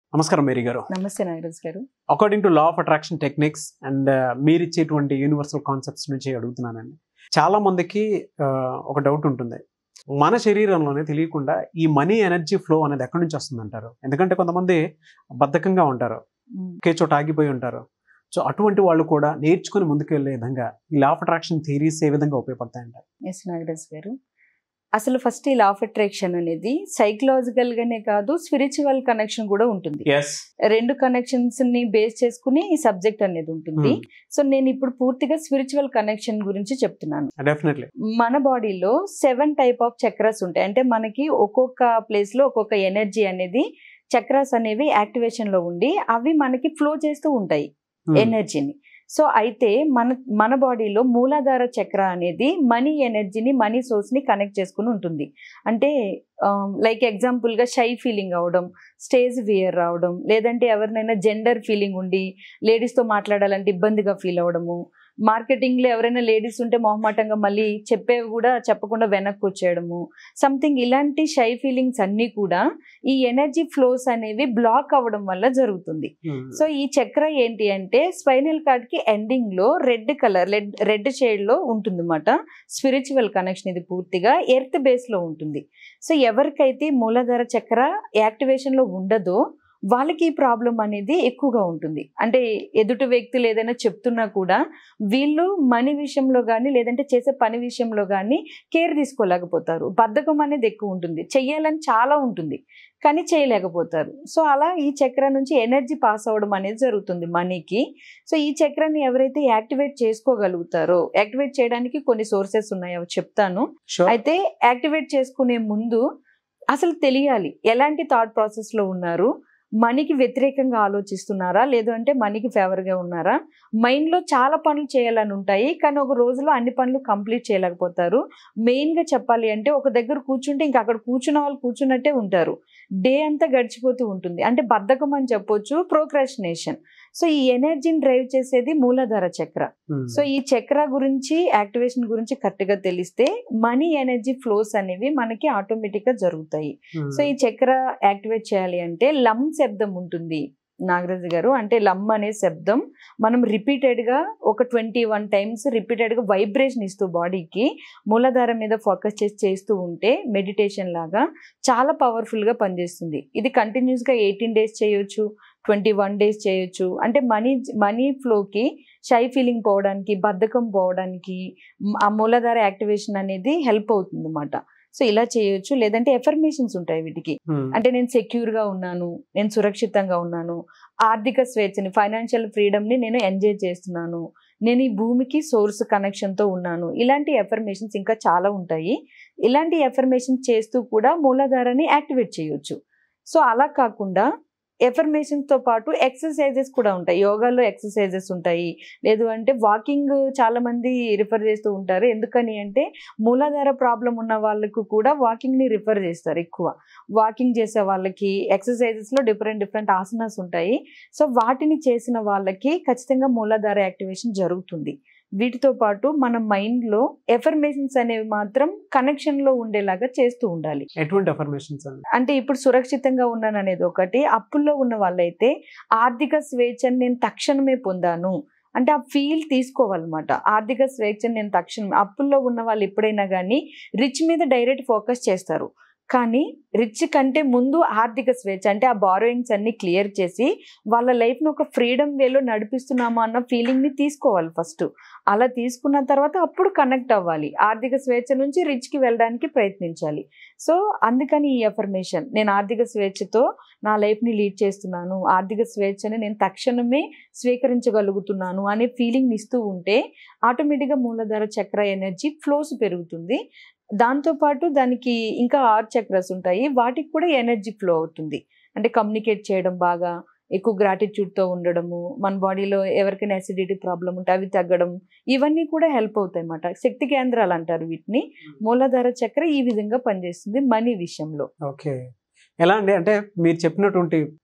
నమస్కారం మేరీ గారు నమస్తే నాగరాజ్ గారు according to law of attraction techniques and మీరు ఇచ్చేటువంటి యూనివర్సల్ కాన్సెప్ట్స్ నుంచి అడుగుతున్నానండి చాలా మందికి ఆ, ఒక డౌట్ ఉంటుంది మన శరీరంలోనే తెలియకుండా ఈ మనీ ఎనర్జీ ఫ్లో అనేది ఎక్కడి నుంచి వస్తుంది అంటారు ఎందుకంటే కొంతమంది బద్ధకంగా ఉంటారు ఒకే చోట ఆగిపోయి ఉంటారు సో అటువంటి వాళ్ళు కూడా నేర్చుకుని ముందుకు వెళ్ళే విధంగా ఈ లా ఆఫ్ అట్రాక్షన్ థియరీస్ ఏ విధంగా ఉపయోగపడతాయంటారు ఎస్ నాగరాజ్ గారు అసలు ఫస్ట్ ఈ లా ఆఫ్ అట్రాక్షన్ అనేది సైకలాజికల్ గానే కాదు స్పిరిచువల్ కనెక్షన్ కూడా ఉంటుంది ఎస్ రెండు కనెక్షన్స్ ని బేస్ చేసుకుని ఈ సబ్జెక్ట్ అనేది ఉంటుంది సో నేను ఇప్పుడు పూర్తిగా స్పిరిచువల్ కనెక్షన్ గురించి చెప్తున్నాను డెఫినెట్లీ మన బాడీలో సెవెన్ టైప్ ఆఫ్ చక్రాస్ ఉంటాయి అంటే మనకి ఒక్కొక్క ప్లేస్ లో ఒక్కొక్క ఎనర్జీ అనేది చక్రాస్ అనేవి యాక్టివేషన్ లో ఉండి అవి మనకి ఫ్లో చేస్తూ ఉంటాయి ఎనర్జీని సో అయితే మన మన బాడీలో మూలాధార చక్ర అనేది మనీ ఎనర్జీని మనీ సోర్స్ ని కనెక్ట్ చేసుకుని ఉంటుంది అంటే లైక్ ఎగ్జాంపుల్ గా షై ఫీలింగ్ అవడం స్టేజ్ ఫియర్ రావడం లేదంటే ఎవరినైనా జెండర్ ఫీలింగ్ ఉండి లేడీస్ తో మాట్లాడాలంటే ఇబ్బందిగా ఫీల్ అవడము మార్కెటింగ్ లో ఎవరైనా లేడీస్ ఉంటే మొహమాటంగా మళ్ళీ చెప్పేవి కూడా చెప్పకుండా వెనక్కి వచ్చేయడము సంథింగ్ ఇలాంటి షై ఫీలింగ్స్ అన్నీ కూడా ఈ ఎనర్జీ ఫ్లోస్ అనేవి బ్లాక్ అవ్వడం వల్ల జరుగుతుంది సో ఈ చక్ర ఏంటి అంటే స్పైనల్ కార్డ్ కి ఎండింగ్ లో red colour red red shade లో ఉంటుంది అనమాట స్పిరిచువల్ కనెక్షన్ ఇది పూర్తిగా ఎర్త్ బేస్ లో ఉంటుంది సో ఎవరికైతే మూలాధార చక్ర యాక్టివేషన్ లో ఉండదో వాళ్ళకి ఈ ప్రాబ్లం అనేది ఎక్కువగా ఉంటుంది అంటే ఎదుటి వ్యక్తులు ఏదైనా చెప్తున్నా కూడా వీళ్ళు మనీ విషయంలో కానీ లేదంటే చేసే పని విషయంలో కానీ కేర్ తీసుకోలేకపోతారు బద్ధకం అనేది ఎక్కువ ఉంటుంది చెయ్యాలని చాలా ఉంటుంది కానీ చేయలేకపోతారు సో అలా ఈ చక్ర నుంచి ఎనర్జీ పాస్ అవ్వడం అనేది జరుగుతుంది మనీకి సో ఈ చక్రాన్ని ఎవరైతే యాక్టివేట్ చేసుకోగలుగుతారో యాక్టివేట్ చేయడానికి కొన్ని సోర్సెస్ ఉన్నాయి అవి చెప్తాను షూర్ అయితే యాక్టివేట్ చేసుకునే ముందు అసలు తెలియాలి ఎలాంటి థాట్ ప్రాసెస్ లో ఉన్నారు మనీకి వ్యతిరేకంగా ఆలోచిస్తున్నారా లేదు అంటే మనీకి ఫేవర్ గా ఉన్నారా మైండ్ లో చాలా పనులు చేయాలని ఉంటాయి కానీ ఒక రోజులో అన్ని పనులు కంప్లీట్ చేయలేకపోతారు మెయిన్ గా చెప్పాలి అంటే ఒక దగ్గర కూర్చుంటే ఇంకా అక్కడ కూర్చున్న వాళ్ళు కూర్చున్నట్టే ఉంటారు డే అంతా గడిచిపోతూ ఉంటుంది అంటే బద్ధకం అని చెప్పొచ్చు ప్రోక్రాస్టినేషన్ సో ఈ ఎనర్జీని డ్రైవ్ చేసేది మూలాధార చక్ర సో ఈ చక్ర గురించి యాక్టివేషన్ గురించి కరెక్ట్ గా తెలిస్తే మనీ ఎనర్జీ ఫ్లోస్ అనేవి మనకి ఆటోమేటిక్ గా జరుగుతాయి సో ఈ చక్ర యాక్టివేట్ చేయాలి అంటే లమ్ శబ్దం ఉంటుంది నాగరాజు గారు అంటే లమ్ అనే శబ్దం మనం రిపీటెడ్ గా ఒక ట్వంటీ వన్ టైమ్స్ రిపీటెడ్ గా వైబ్రేషన్ ఇస్తూ బాడీకి మూలాధారం మీద ఫోకస్ చేసి చేస్తూ ఉంటే మెడిటేషన్ లాగా చాలా పవర్ఫుల్ గా పనిచేస్తుంది ఇది కంటిన్యూస్ గా ఎయిటీన్ డేస్ చేయొచ్చు ట్వంటీ వన్ డేస్ చేయొచ్చు అంటే మనీ మనీ ఫ్లోకి షై ఫీలింగ్ పోవడానికి బద్ధకం పోవడానికి మ్, ఆ మూలాధార యాక్టివేషన్ అనేది హెల్ప్ అవుతుంది అనమాట సో ఇలా చేయొచ్చు లేదంటే ఎఫర్మేషన్స్ ఉంటాయి వీటికి అంటే నేను సెక్యూర్ గా ఉన్నాను నేను సురక్షితంగా ఉన్నాను ఆర్థిక స్వేచ్ఛని ఫైనాన్షియల్ ఫ్రీడమ్ ని నేను ఎంజాయ్ చేస్తున్నాను నేను ఈ భూమికి సోర్స్ కనెక్షన్ తో ఉన్నాను ఇలాంటి ఎఫర్మేషన్స్ ఇంకా చాలా ఉంటాయి ఇలాంటి ఎఫర్మేషన్ చేస్తూ కూడా మూలాధారాన్ని యాక్టివేట్ చేయొచ్చు సో అలా కాకుండా ఎఫర్మేషన్స్ తో పాటు ఎక్సర్సైజెస్ కూడా ఉంటాయి యోగాలో ఎక్సర్సైజెస్ ఉంటాయి లేదు అంటే వాకింగ్ చాలా మంది రిఫర్ చేస్తూ ఉంటారు ఎందుకని అంటే మూలాధార ప్రాబ్లం ఉన్న వాళ్ళకు కూడా వాకింగ్ ని రిఫర్ చేస్తారు ఎక్కువ వాకింగ్ చేసే వాళ్ళకి ఎక్సర్సైజెస్ లో డిఫరెంట్ డిఫరెంట్ ఆసనాస్ ఉంటాయి సో వాటిని చేసిన వాళ్ళకి ఖచ్చితంగా మూలాధార యాక్టివేషన్ జరుగుతుంది వీటితో పాటు మన మైండ్ లో ఎఫర్మేషన్స్ అనేవి మాత్రం కనెక్షన్ లో ఉండేలాగా చేస్తూ ఉండాలి ఎటువంటి అఫర్మేషన్స్ అండి అంటే ఇప్పుడు సురక్షితంగా ఉన్నాను అనేది ఒకటి అప్పుల్లో ఉన్న వాళ్ళైతే ఆర్థిక స్వేచ్ఛను నేను తక్షణమే పొందాను అంటే ఆ ఫీల్ తీసుకోవాలన్నమాట ఆర్థిక స్వేచ్ఛను నేను తక్షణం అప్పుల్లో ఉన్న వాళ్ళు ఎప్పుడైనా కానీ రిచ్ మీద డైరెక్ట్ ఫోకస్ చేస్తారు కానీ రిచ్ కంటే ముందు ఆర్థిక స్వేచ్ఛ అంటే ఆ బారోయింగ్స్ అన్ని క్లియర్ చేసి వాళ్ళ లైఫ్ను ఒక ఫ్రీడమ్ వేలో నడిపిస్తున్నామా అన్న ఫీలింగ్ని తీసుకోవాలి ఫస్ట్ అలా తీసుకున్న తర్వాత అప్పుడు కనెక్ట్ అవ్వాలి ఆర్థిక స్వేచ్ఛ నుంచి రిచ్కి వెళ్ళడానికి ప్రయత్నించాలి సో అందుకని ఈ అఫర్మేషన్ నేను ఆర్థిక స్వేచ్ఛతో నా లైఫ్ని లీడ్ చేస్తున్నాను ఆర్థిక స్వేచ్ఛని నేను తక్షణమే స్వీకరించగలుగుతున్నాను అనే ఫీలింగ్ ఇస్తూ ఉంటే ఆటోమేటిక్గా మూలధార చక్ర ఎనర్జీ ఫ్లోస్ పెరుగుతుంది దాంతోపాటు దానికి ఇంకా ఆర్ చక్రస్ ఉంటాయి వాటికి కూడా ఎనర్జీ ఫ్లో అవుతుంది అంటే కమ్యూనికేట్ చేయడం బాగా ఎక్కువ గ్రాటిట్యూడ్తో ఉండడము మన బాడీలో ఎవరికైనా అసిడిటీ ప్రాబ్లం ఉంటే అవి తగ్గడం ఇవన్నీ కూడా హెల్ప్ అవుతాయి అన్నమాట శక్తి కేంద్రాలు అంటారు వీటిని మూలాధార చక్ర ఈ విధంగా పనిచేస్తుంది మనీ విషయంలో ఓకే ఎలా అండి అంటే మీరు చెప్పినటువంటి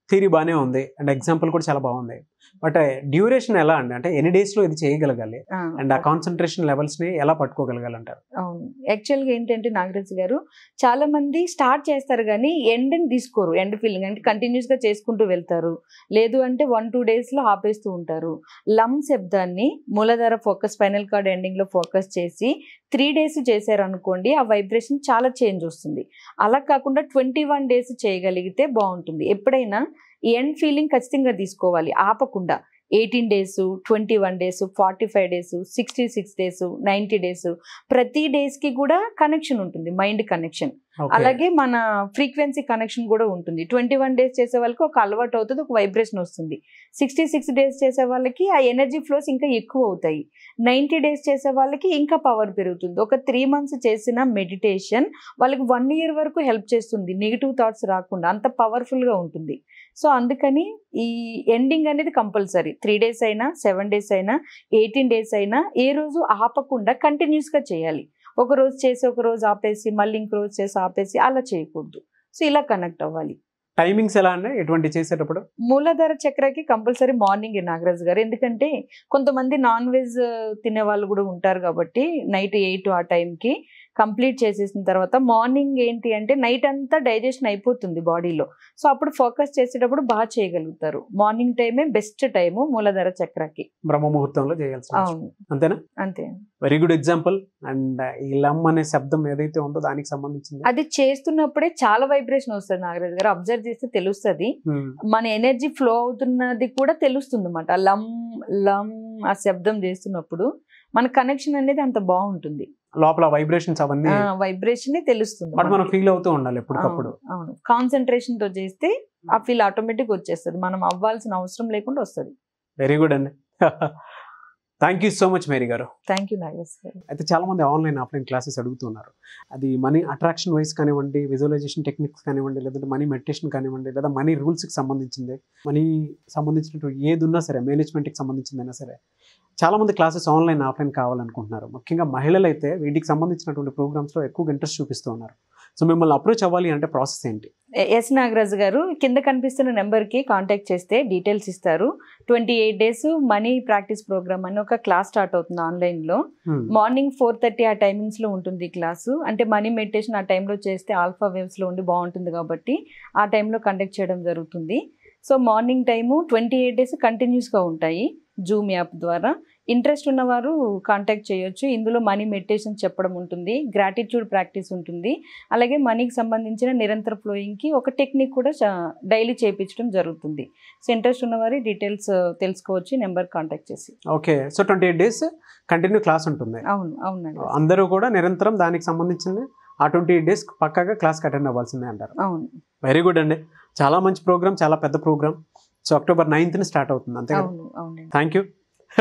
థీరీ బాగానే ఉంది అండ్ ఎగ్జాంపుల్ కూడా చాలా బాగుంది బట్ డ్యూరేషన్ ఎలా అండి అంటే ఎన్ని డేస్లో ఇది చేయగలగాలి ఆ, అండ్ ఆ కాన్సన్ట్రేషన్ లెవెల్స్ని ఎలా పట్టుకోగలగాలంటారు అవును యాక్చువల్గా ఏంటంటే నాగరాజ్ గారు చాలా మంది స్టార్ట్ చేస్తారు కానీ ఎండ్ని తీసుకోరు ఎండ్ ఫీలింగ్ అంటే కంటిన్యూస్ గా చేసుకుంటూ వెళ్తారు లేదు అంటే వన్ టూ డేస్ లో ఆపేస్తూ ఉంటారు లమ్ శబ్దాన్ని మూలధార ఫోకస్ స్పైనల్ కార్డ్ ఎండింగ్ లో ఫోకస్ చేసి త్రీ డేస్ చేశారు అనుకోండి ఆ వైబ్రేషన్ చాలా చేంజ్ వస్తుంది అలా కాకుండా ట్వంటీ వన్ డేస్ చేయగలిగితే బాగుంటుంది ఎప్పుడైనా ఎండ్ ఫీలింగ్ ఖచ్చితంగా తీసుకోవాలి ఆపకుండా eighteen days twenty one days forty five days sixty six days ninety days ప్రతి డేస్ కి కూడా కనెక్షన్ ఉంటుంది మైండ్ కనెక్షన్ Okay. అలాగే మన ఫ్రీక్వెన్సీ కనెక్షన్ కూడా ఉంటుంది ట్వంటీ వన్ డేస్ చేసే వాళ్ళకి ఒక అలవాటు అవుతుంది ఒక వైబ్రేషన్ వస్తుంది సిక్స్టీ సిక్స్ డేస్ చేసే వాళ్ళకి ఆ ఎనర్జీ ఫ్లోస్ ఇంకా ఎక్కువ అవుతాయి నైంటీ డేస్ చేసే వాళ్ళకి ఇంకా పవర్ పెరుగుతుంది ఒక త్రీ మంత్స్ చేసిన మెడిటేషన్ వాళ్ళకి వన్ ఇయర్ వరకు హెల్ప్ చేస్తుంది నెగిటివ్ థాట్స్ రాకుండా అంత పవర్ఫుల్గా ఉంటుంది సో అందుకని ఈ ఎండింగ్ అనేది కంపల్సరీ త్రీ డేస్ అయినా సెవెన్ డేస్ అయినా ఎయిటీన్ డేస్ అయినా ఏ రోజు ఆపకుండా కంటిన్యూస్గా చేయాలి ఒక రోజు చేసి ఒక రోజు ఆపేసి మళ్ళీ ఇంకో రోజు చేసి ఆపేసి అలా చేయకూడదు సో ఇలా కనెక్ట్ అవ్వాలి టైమింగ్స్ ఎలా అండి ఎటువంటి చేసేటప్పుడు మూలాధార చక్రకి కంపల్సరీ మార్నింగ్ నాగరాజు గారు ఎందుకంటే కొంతమంది నాన్ వెజ్ తినే వాళ్ళు కూడా ఉంటారు కాబట్టి నైట్ ఎయిట్ ఆ టైంకి కంప్లీట్ చేసేసిన తర్వాత మార్నింగ్ ఏంటి అంటే నైట్ అంతా డైజెషన్ అయిపోతుంది బాడీలో సో అప్పుడు ఫోకస్ చేసేటప్పుడు బాగా చేయగలుగుతారు మార్నింగ్ టైమే బెస్ట్ టైము మూలాధార చక్రకి బ్రహ్మ ముహూర్తంలో చేయాల్సి ఉంటుంది. అవును అంతేనా అంతే వెరీ గుడ్ ఎగ్జాంపుల్ అండ్ ఈ లమ్ అనే శబ్దం ఏదైతే ఉందో దానికి సంబంధించింది అది చేస్తున్నప్పుడే చాలా వైబ్రేషన్ వస్తుంది నాగరాజు గారు అబ్జర్వ్ చేస్తే తెలుస్తుంది Hmm. మన ఎనర్జీ ఫ్లో అవుతున్నది కూడా తెలుస్తుంది అనమాట లమ్ లమ్ ఆ శబ్దం చేస్తున్నప్పుడు మన కనెక్షన్ అనేది అంత బాగుంటుంది లోపల వైబ్రేషన్స్ అవన్నీ వైబ్రేషన్ తెలుస్తుంది బట్ మనం మనకి. ఫీల్ అవుతూ ఉండాలి ఎప్పటికప్పుడు అవును, అవును కాన్సన్ట్రేషన్ తో చేస్తే ఆ ఫీల్ ఆటోమేటిక్ వచ్చేస్తుంది మనం అవ్వాల్సిన అవసరం లేకుండా వస్తుంది వెరీ గుడ్ అండి thank you so much Mary గారు థ్యాంక్ యూ నాగేష్ గారు అయితే చాలా మంది ఆన్లైన్ ఆఫ్లైన్ క్లాసెస్ అడుగుతున్నారు అది మనీ అట్రాక్షన్ వైస్ కానివ్వండి విజువలైజేషన్ టెక్నిక్స్ కానివ్వండి లేదంటే మనీ మెడిటేషన్ కానివ్వండి లేదా మనీ రూల్స్కి సంబంధించింది మనీ సంబంధించినటువంటి ఏది ఉన్నా సరే మేనేజ్మెంట్కి సంబంధించిందైనా సరే చాలా మంది క్లాసెస్ ఆన్లైన్ ఆఫ్లైన్ కావాలనుకుంటున్నారు ముఖ్యంగా మహిళలు అయితే వీటికి సంబంధించినటువంటి ప్రోగ్రామ్స్లో ఎక్కువగా ఇంట్రెస్ట్ చూపిస్తూ ఉన్నారు సో మిమ్మల్ని అప్రోచ్ అవ్వాలి అంటే ప్రాసెస్ ఏంటి ఎస్ నాగరాజు గారు కింద కనిపిస్తున్న నెంబర్కి కాంటాక్ట్ చేస్తే డీటెయిల్స్ ఇస్తారు twenty eight days money practice programme అని ఒక క్లాస్ స్టార్ట్ అవుతుంది ఆన్లైన్లో Hmm. మార్నింగ్ ఫోర్ థర్టీ ఆ టైమింగ్స్లో ఉంటుంది ఈ క్లాసు అంటే మనీ మెడిటేషన్ ఆ టైంలో చేస్తే ఆల్ఫా వేవ్స్లో ఉండి బాగుంటుంది కాబట్టి ఆ టైంలో కండక్ట్ చేయడం జరుగుతుంది so morning time twenty eight days కంటిన్యూస్గా ఉంటాయి జూమ్ యాప్ ద్వారా ఇంట్రెస్ట్ ఉన్నవారు కాంటాక్ట్ చేయొచ్చు ఇందులో మనీ మెడిటేషన్ చెప్పడం ఉంటుంది గ్రాటిట్యూడ్ ప్రాక్టీస్ ఉంటుంది అలాగే మనీకి సంబంధించిన నిరంతర ఫ్లోయింగ్కి ఒక టెక్నిక్ కూడా డైలీ చేయించడం జరుగుతుంది సో ఇంట్రెస్ట్ ఉన్నవారు డీటెయిల్స్ తెలుసుకోవచ్చు నెంబర్ కాంటాక్ట్ చేసి okay so twenty eight days continue class ఉంటుంది అవును అవునండి అందరూ కూడా నిరంతరం దానికి సంబంధించింది ఆ ట్వంటీ ఎయిట్ డేస్ పక్కాగా క్లాస్కి అటెండ్ అవ్వాల్సిందే అంటారు అవును వెరీ గుడ్ అండి చాలా మంచి ప్రోగ్రామ్ చాలా పెద్ద ప్రోగ్రామ్ సో అక్టోబర్ నైన్త్ని స్టార్ట్ అవుతుంది అంతే కదా అవును అవునండి thank you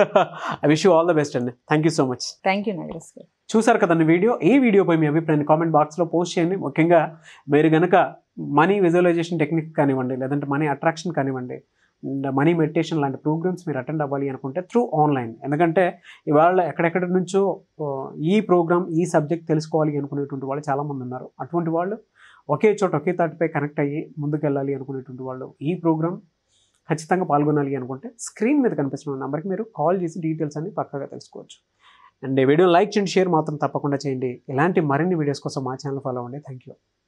I wish you all the best అండి thank you so much thank you Nagaraj గారు చూసారు కదండి వీడియో ఈ వీడియోపై మీ అభిప్రాయాన్ని కామెంట్ బాక్స్లో పోస్ట్ చేయండి ముఖ్యంగా మీరు గనక మనీ విజువలైజేషన్ టెక్నిక్ కానివ్వండి లేదంటే మనీ అట్రాక్షన్ కానివ్వండి మనీ మెడిటేషన్ లాంటి ప్రోగ్రామ్స్ మీరు అటెండ్ అవ్వాలి అనుకుంటే త్రూ ఆన్లైన్ ఎందుకంటే ఇవాళ ఎక్కడెక్కడి నుంచో ఆ, ఈ ప్రోగ్రామ్ ఈ సబ్జెక్ట్ తెలుసుకోవాలి అనుకునేటువంటి వాళ్ళు చాలామంది ఉన్నారు అటువంటి వాళ్ళు ఒకే చోట ఒకే తాటిపై కనెక్ట్ అయ్యి ముందుకెళ్ళాలి అనుకునేటువంటి వాళ్ళు ఈ ప్రోగ్రామ్ ఖచ్చితంగా పాల్గొనాలి అనుకుంటే స్క్రీన్ మీద కనిపిస్తున్న నెంబర్కి మీరు కాల్ చేసి డీటెయిల్స్ అన్ని పక్కగా తెలుసుకోవచ్చు అండ్ ఈ వీడియో లైక్ చేయండి షేర్ మాత్రం తప్పకుండా చేయండి ఇలాంటి మరిన్ని వీడియోస్ కోసం మా ఛానల్ ఫాలో అవ్వండి థ్యాంక్ యూ